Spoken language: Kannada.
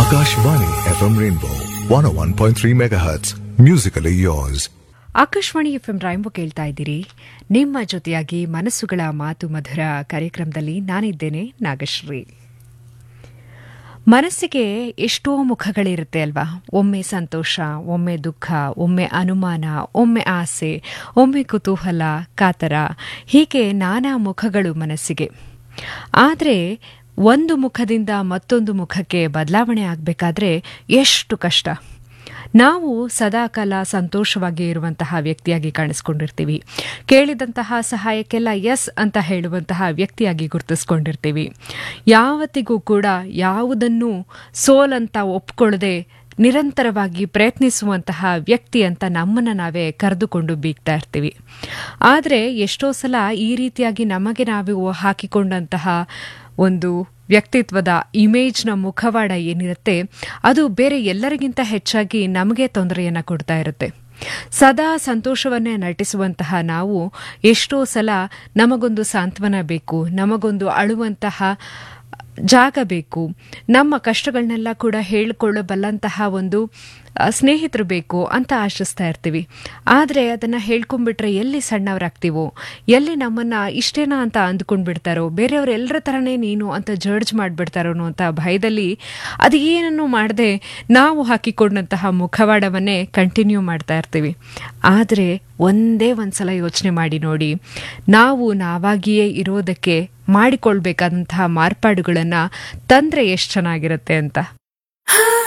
Akashvani FM Rainbow 101.3 MHz. Musically yours. Akashvani F M rainbow ಕೇಳ್ತಾ ಇದ್ದೀರಿ ನಿಮ್ಮ ಜೊತೆಯಾಗಿ ಮನಸ್ಸುಗಳ ಮಾತು ಮಧುರ ಕಾರ್ಯಕ್ರಮದಲ್ಲಿ ನಾನಿದ್ದೇನೆ ನಾಗಶ್ರೀ ಮನಸ್ಸಿಗೆ ಎಷ್ಟೋ ಮುಖಗಳಿರುತ್ತೆ ಅಲ್ವಾ ಒಮ್ಮೆ ಸಂತೋಷ ಒಮ್ಮೆ ದುಃಖ ಒಮ್ಮೆ ಅನುಮಾನ ಒಮ್ಮೆ ಆಸೆ ಒಮ್ಮೆ ಕುತೂಹಲ ಕಾತರ ಹೀಗೆ ನಾನಾ ಮುಖಗಳು ಮನಸ್ಸಿಗೆ ಆದರೆ ಒಂದು ಮುಖದಿಂದ ಮತ್ತೊಂದು ಮುಖಕ್ಕೆ ಬದಲಾವಣೆ ಆಗಬೇಕಾದ್ರೆ ಎಷ್ಟು ಕಷ್ಟ ನಾವು ಸದಾಕಾಲ ಸಂತೋಷವಾಗಿ ಇರುವಂತಹ ವ್ಯಕ್ತಿಯಾಗಿ ಕಾಣಿಸ್ಕೊಂಡಿರ್ತೀವಿ ಕೇಳಿದಂತಹ ಸಹಾಯಕ್ಕೆಲ್ಲ ಎಸ್ ಅಂತ ಹೇಳುವಂತಹ ವ್ಯಕ್ತಿಯಾಗಿ ಗುರುತಿಸ್ಕೊಂಡಿರ್ತೀವಿ ಯಾವತ್ತಿಗೂ ಕೂಡ ಯಾವುದನ್ನು ಸೋಲಂತ ಒಪ್ಕೊಳ್ಳದೆ ನಿರಂತರವಾಗಿ ಪ್ರಯತ್ನಿಸುವಂತಹ ವ್ಯಕ್ತಿ ಅಂತ ನಮ್ಮನ್ನು ನಾವೇ ಕರೆದುಕೊಂಡು ಬೀಗ್ತಾ ಇರ್ತೀವಿ ಆದರೆ ಎಷ್ಟೋ ಸಲ ಈ ರೀತಿಯಾಗಿ ನಮಗೆ ನಾವು ಹಾಕಿಕೊಂಡಂತಹ ಒಂದು ವ್ಯಕ್ತಿತ್ವದ ಇಮೇಜ್ನ ಮುಖವಾಡ ಏನಿರುತ್ತೆ ಅದು ಬೇರೆ ಎಲ್ಲರಿಗಿಂತ ಹೆಚ್ಚಾಗಿ ನಮಗೆ ತೊಂದರೆಯನ್ನು ಕೊಡ್ತಾ ಇರುತ್ತೆ ಸದಾ ಸಂತೋಷವನ್ನೇ ನಟಿಸುವಂತಹ ನಾವು ಎಷ್ಟೋ ಸಲ ನಮಗೊಂದು ಸಾಂತ್ವನ ಬೇಕು ನಮಗೊಂದು ಅಳುವಂತಹ ಜಾಗ ಬೇಕು ನಮ್ಮ ಕಷ್ಟಗಳನ್ನೆಲ್ಲ ಕೂಡ ಹೇಳಿಕೊಳ್ಳಬಲ್ಲಂತಹ ಒಂದು ಸ್ನೇಹಿತರು ಬೇಕು ಅಂತ ಆಶಿಸ್ತಾ ಇರ್ತೀವಿ ಆದರೆ ಅದನ್ನು ಹೇಳ್ಕೊಂಡ್ಬಿಟ್ರೆ ಎಲ್ಲಿ ಸಣ್ಣವರಾಗ್ತೀವೋ ಎಲ್ಲಿ ನಮ್ಮನ್ನು ಇಷ್ಟೇನಾ ಅಂತ ಅಂದ್ಕೊಂಡ್ಬಿಡ್ತಾರೋ ಬೇರೆಯವ್ರ ಎಲ್ಲರ ಥರನೇ ನೀನು ಅಂತ ಜಡ್ಜ್ ಮಾಡಿಬಿಡ್ತಾರೋ ಅಂತ ಭಯದಲ್ಲಿ ಅದು ಏನನ್ನು ಮಾಡದೆ ನಾವು ಹಾಕಿಕೊಂಡಂತಹ ಮುಖವಾಡವನ್ನೇ ಕಂಟಿನ್ಯೂ ಮಾಡ್ತಾ ಇರ್ತೀವಿ ಆದರೆ ಒಂದೇ ಒಂದ್ಸಲ ಯೋಚನೆ ಮಾಡಿ ನೋಡಿ ನಾವು ನಾವಾಗಿಯೇ ಇರೋದಕ್ಕೆ ಮಾಡಿಕೊಳ್ಬೇಕಾದಂತಹ ಮಾರ್ಪಾಡುಗಳನ್ನು ತಂದರೆ ಎಷ್ಟು ಚೆನ್ನಾಗಿರುತ್ತೆ ಅಂತ